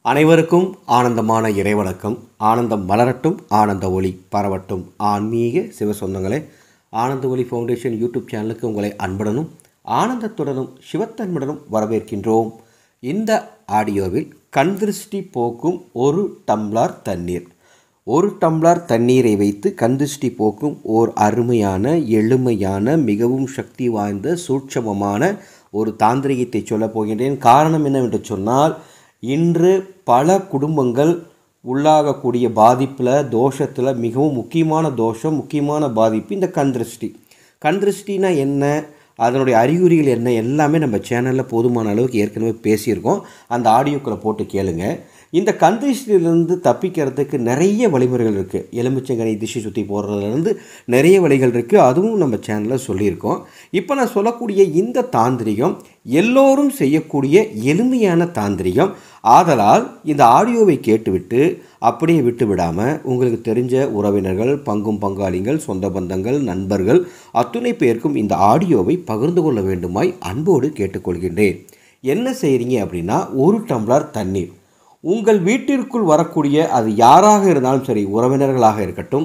அனைவருக்கும் ஆனந்தமான இறைவணக்கம் ஆனந்தம் மலரட்டும் ஆனந்த ஒளி பரவட்டும் ஆன்மீக சிவ சொந்தங்களே ஆனந்த ஒளி ஃபவுண்டேஷன் யூடியூப் சேனலுக்கு உங்களை அன்புடனும் ஆனந்தத்துடனும் சிவத்தன்முடனும் வரவேற்கின்றோம் இந்த ஆடியோவில் கண் திருஷ்டி போக்கும் ஒரு டம்ளர் தண்ணீர் ஒரு டம்ளர் தண்ணீரை வைத்து கந்திஷ்டி போக்கும் ஓர் அருமையான எளிமையான மிகவும் சக்தி வாய்ந்த சூட்சமமான ஒரு தாந்திரிகத்தை சொல்லப் போகின்றேன் காரணம் என்னவென்று சொன்னால் இன்று பல குடும்பங்கள் உள்ளாகக்கூடிய பாதிப்பில் தோஷத்தில் மிகவும் முக்கியமான தோஷம் முக்கியமான பாதிப்பு இந்த கந்திருஷ்டி கந்திருஷ்டினா என்ன அதனுடைய அறிகுறிகள் என்ன எல்லாமே நம்ம சேனலில் போதுமான அளவுக்கு ஏற்கனவே பேசியிருக்கோம் அந்த ஆடியோக்களை போட்டு கேளுங்க இந்த கந்திருஷ்டியிலிருந்து தப்பிக்கிறதுக்கு நிறைய வழிமுறைகள் இருக்குது எலுமிச்சங்கனி திசை சுற்றி போடுறதுலேருந்து நிறைய வழிகள் இருக்குது அதுவும் நம்ம சேனலில் சொல்லியிருக்கோம் இப்போ நான் சொல்லக்கூடிய இந்த தாந்திரிகம் எல்லோரும் செய்யக்கூடிய எளிமையான தாந்திரிகம் ஆதலால் இந்த ஆடியோவை கேட்டுவிட்டு அப்படியே விட்டு விடாமல் உங்களுக்கு தெரிஞ்ச உறவினர்கள் பங்கும் பங்காளிகள் சொந்த பந்தங்கள் நண்பர்கள் அத்துணை பேருக்கும் இந்த ஆடியோவை பகிர்ந்து கொள்ள வேண்டுமாய் அன்போடு கேட்டுக்கொள்கின்றேன் என்ன செய்கிறீங்க அப்படின்னா ஒரு டம்ளர் தண்ணீர் உங்கள் வீட்டிற்குள் வரக்கூடிய அது யாராக இருந்தாலும் சரி உறவினர்களாக இருக்கட்டும்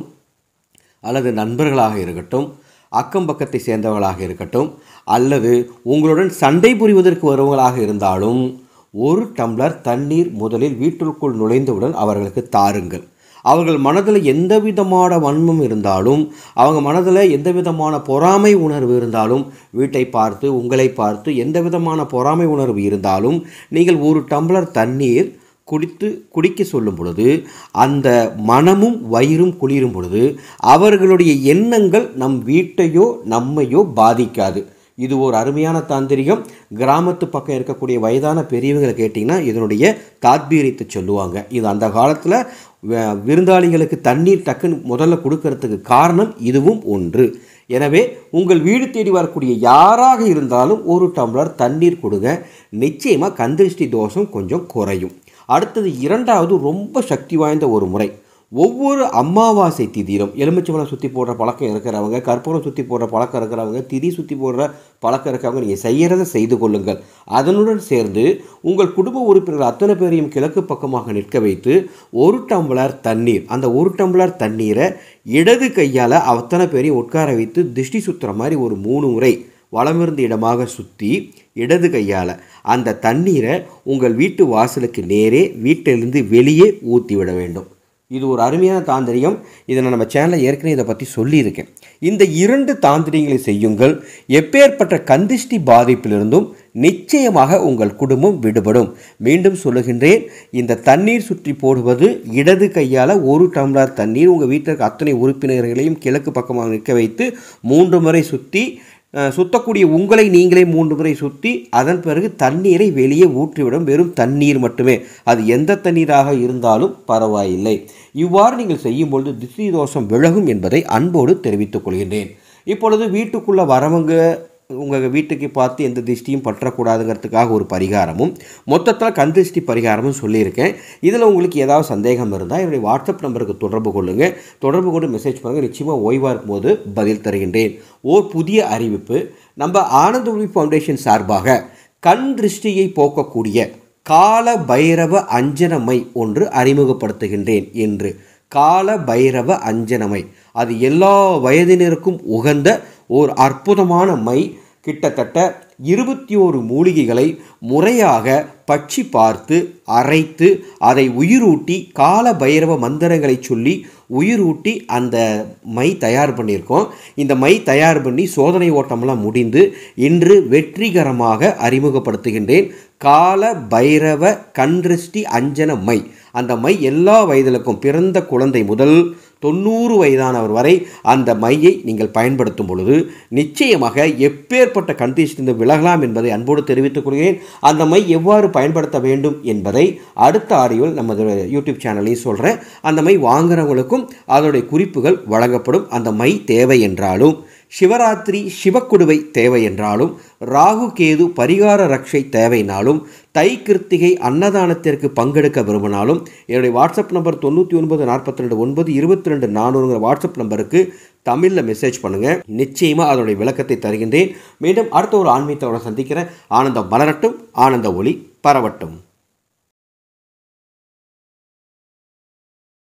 அல்லது நண்பர்களாக இருக்கட்டும் அக்கம் பக்கத்தை சேர்ந்தவர்களாக இருக்கட்டும் அல்லது உங்களுடன் சண்டை புரிவதற்கு வருவங்களாக இருந்தாலும் ஒரு டம்ளர் தண்ணீர் முதலில் வீட்டிற்குள் நுழைந்தவுடன் அவர்களுக்கு தாருங்கள் அவர்கள் மனதில் எந்த விதமான வன்மம் இருந்தாலும் அவங்க மனதில் எந்த விதமான பொறாமை உணர்வு இருந்தாலும் வீட்டை பார்த்து உங்களை பார்த்து எந்த விதமான பொறாமை உணர்வு இருந்தாலும் நீங்கள் ஒரு டம்ளர் தண்ணீர் குடித்து குடிக்க சொல்லும் பொழுது அந்த மனமும் வயிறும் குளிரும் பொழுது அவர்களுடைய எண்ணங்கள் நம் வீட்டையோ நம்மையோ பாதிக்காது இது ஒரு அருமையான தாந்திரிகம் கிராமத்து பக்கம் இருக்கக்கூடிய வயதான பெரியவங்களை கேட்டிங்கன்னா இதனுடைய தாத்பீரியத்தை சொல்லுவாங்க இது அந்த காலத்தில் விருந்தாளிகளுக்கு தண்ணீர் டக்குன்னு முதல்ல கொடுக்கறதுக்கு காரணம் இதுவும் ஒன்று எனவே உங்கள் வீடு தேடி வரக்கூடிய யாராக இருந்தாலும் ஒரு டம்ளர் தண்ணீர் கொடுங்க நிச்சயமாக கந்திருஷ்டி தோஷம் கொஞ்சம் குறையும் அடுத்தது இரண்டாவது ரொம்ப சக்தி வாய்ந்த ஒரு முறை ஒவ்வொரு அமாவாசை திதியிலும் எலுமிச்சம்பழம் சுற்றி போடுற பழக்கம் இருக்கிறவங்க கற்பூரம் சுற்றி போடுற பழக்கம் இருக்கிறவங்க திதி சுற்றி போடுற பழக்கம் இருக்கிறவங்க நீங்கள் செய்கிறத செய்து கொள்ளுங்கள் அதனுடன் சேர்ந்து உங்கள் குடும்ப உறுப்பினர்கள் அத்தனை பேரையும் கிழக்கு பக்கமாக நிற்க வைத்து ஒரு டம்ளர் தண்ணீர் அந்த ஒரு டம்ளர் தண்ணீரை இடது கையால் அத்தனை பேரையும் உட்கார வைத்து திருஷ்டி சுற்றுற மாதிரி ஒரு மூணு முறை வளமிருந்த இடமாக சுற்றி இடது கையால் அந்த தண்ணீரை உங்கள் வீட்டு வாசலுக்கு நேரே வீட்டிலிருந்து வெளியே ஊற்றி விட வேண்டும் இது ஒரு அருமையான தாந்திரிகம் இதை நான் நம்ம சேனலில் ஏற்கனவே இதை பற்றி சொல்லியிருக்கேன் இந்த இரண்டு தாந்திரிகங்களை செய்யுங்கள் எப்பேற்பட்ட கந்திஷ்டி பாதிப்பிலிருந்தும் நிச்சயமாக உங்கள் குடும்பம் விடுபடும் மீண்டும் சொல்லுகின்றேன் இந்த தண்ணீர் சுற்றி போடுவது இடது கையால் ஒரு டம்ளர் தண்ணீர் உங்கள் வீட்டிற்கு அத்தனை உறுப்பினர்களையும் கிழக்கு பக்கமாக நிற்க வைத்து மூன்று முறை சுற்றி சுத்தக்கூடிய உங்களை நீங்களே மூன்று முறை சுற்றி அதன் பிறகு தண்ணீரை வெளியே ஊற்றிவிடும் வெறும் தண்ணீர் மட்டுமே அது எந்த தண்ணீராக இருந்தாலும் பரவாயில்லை இவ்வாறு நீங்கள் செய்யும்பொழுது திசி தோஷம் விலகும் என்பதை அன்போடு தெரிவித்துக் கொள்கின்றேன் இப்பொழுது வீட்டுக்குள்ளே வரவங்க உங்கள் வீட்டுக்கு பார்த்து எந்த திருஷ்டியும் பற்றக்கூடாதுங்கிறதுக்காக ஒரு பரிகாரமும் மொத்தத்தில் கண் திருஷ்டி பரிகாரமும் சொல்லியிருக்கேன் இதில் உங்களுக்கு ஏதாவது சந்தேகம் இருந்தால் என்னுடைய வாட்ஸ்அப் நம்பருக்கு தொடர்பு கொள்ளுங்கள் தொடர்பு கொண்டு மெசேஜ் பண்ணுங்கள் நிச்சயமாக ஓய்வாக இருக்கும்போது பதில் தருகின்றேன் ஓர் புதிய அறிவிப்பு நம்ம ஆனந்த ஒளி ஃபவுண்டேஷன் சார்பாக கண் திருஷ்டியை போக்கக்கூடிய கால பைரவ அஞ்சனமை ஒன்று அறிமுகப்படுத்துகின்றேன் என்று கால பைரவ அஞ்சனமை அது எல்லா வயதினருக்கும் உகந்த ஓர் அற்புதமான மை கிட்டத்தட்ட இருபத்தி ஓரு மூலிகைகளை முறையாக பட்சி பார்த்து அரைத்து அதை உயிரூட்டி கால பைரவ மந்திரங்களை சொல்லி உயிரூட்டி அந்த மை தயார் பண்ணியிருக்கோம் இந்த மை தயார் பண்ணி சோதனை ஓட்டமெல்லாம் முடிந்து இன்று வெற்றிகரமாக அறிமுகப்படுத்துகின்றேன் கால பைரவ கண்திருஷ்டி அஞ்சன மை அந்த மை எல்லா வயதிலுக்கும் பிறந்த குழந்தை முதல் தொண்ணூறு வயதானவர் வரை அந்த மையை நீங்கள் பயன்படுத்தும் பொழுது நிச்சயமாக எப்பேற்பட்ட கண்டிஷன் விலகலாம் என்பதை அன்போடு தெரிவித்துக் கொள்கிறேன் அந்த மை எவ்வாறு பயன்படுத்த வேண்டும் என்பதை அடுத்த ஆடியோவில் நமது யூடியூப் சேனலையும் சொல்கிறேன் அந்த மை வாங்குறவங்களுக்கும் அதனுடைய குறிப்புகள் வழங்கப்படும் அந்த மை தேவை என்றாலும் சிவராத்திரி சிவக்குடுவை தேவை என்றாலும் ராகு கேது பரிகார ரக்ஷை தேவைனாலும் தை கிருத்திகை அன்னதானத்திற்கு பங்கெடுக்க விரும்பினாலும் என்னுடைய வாட்ஸ்அப் நம்பர் தொண்ணூற்றி ஒன்பது நாற்பத்தி ரெண்டு ஒன்பது இருபத்தி ரெண்டு நானூறுங்கிற வாட்ஸ்அப் நம்பருக்கு தமிழில் மெசேஜ் பண்ணுங்கள் நிச்சயமாக அதனுடைய விளக்கத்தை தருகின்றேன் மீண்டும் அடுத்த ஒரு ஆன்மீகத்தோட சந்திக்கிறேன் ஆனந்தம் மலரட்டும் ஆனந்த ஒளி பரவட்டும்